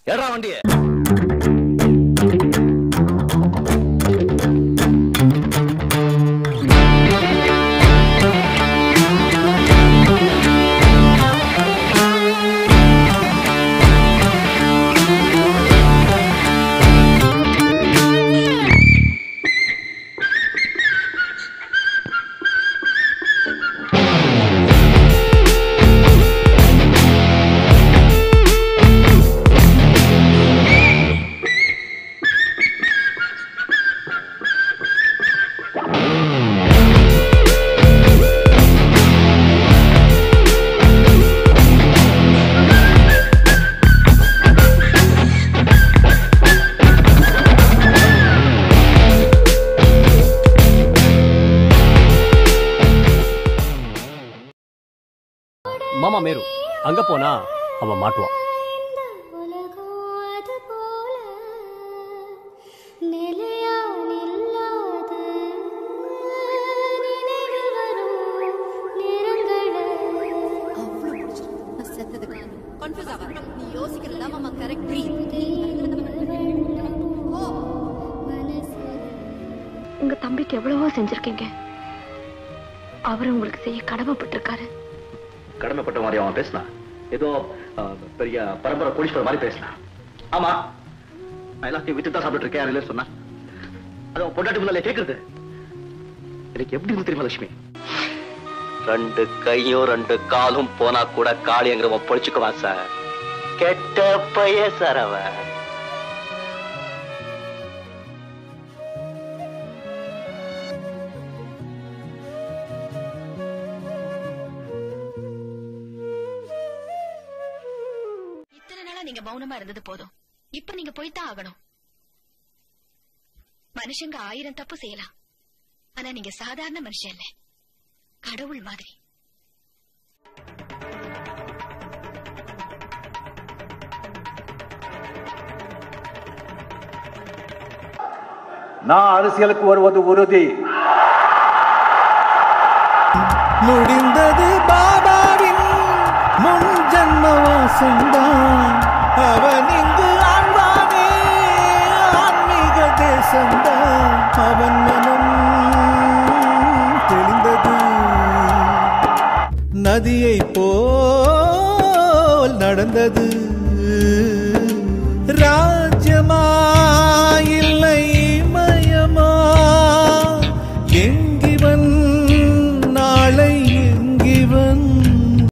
ஏடா வண்டிய மாமா மேரு அங்க போனா அவன் மாட்டுவான் கன்ஃபியூஸ் ஆகாத நீ யோசிக்கிறது மாமா கரெக்ட் உங்க தம்பிக்கு எவ்வளவோ செஞ்சிருக்கீங்க அவர் உங்களுக்கு செய்ய கடமைப்பட்டிருக்காரு கடமைப்பட்ட மாதிரி அவன் பேசினான் ஏதோ அஹ், பெரிய பரம்பரை கோடீஸ்வரர் மாதிரி பேசினான் ஆமா நான் எல்லாத்தையும் வித்து தான் சாப்பிட்டு இருக்கேன் இல்லைன்னு சொன்னா அது அவன் பொண்டாட்டி முன்னாலே கேட்கறது எனக்கு எப்படி இருந்து தெரியுமா லட்சுமி ரெண்டு கையும் ரெண்டு காலும் போனா கூட காளிங்கிறவன் பொழிச்சுக்குவான் சார் கெட்ட பைய சார் அவன் இத்தனை நாளா நீங்க மௌனமா இருந்தது போதும் இப்ப நீங்க போய்தான் ஆகணும் மனுஷங்க ஆயிரம் தப்பு செய்யலாம் ஆனா நீங்க சாதாரண மனுஷன் இல்ல கடவுள் மாதிரி நான் அரசியலுக்கு வருவது உறுதி முடிந்தது பாபாவின் முன் ஜன்ம வாசம்தான் அவன் இங்கு ஆழ்வானே ஆன்மீக தேசம்தான் அவன் மனம் தெளிந்தது நதியை போல் நடந்தது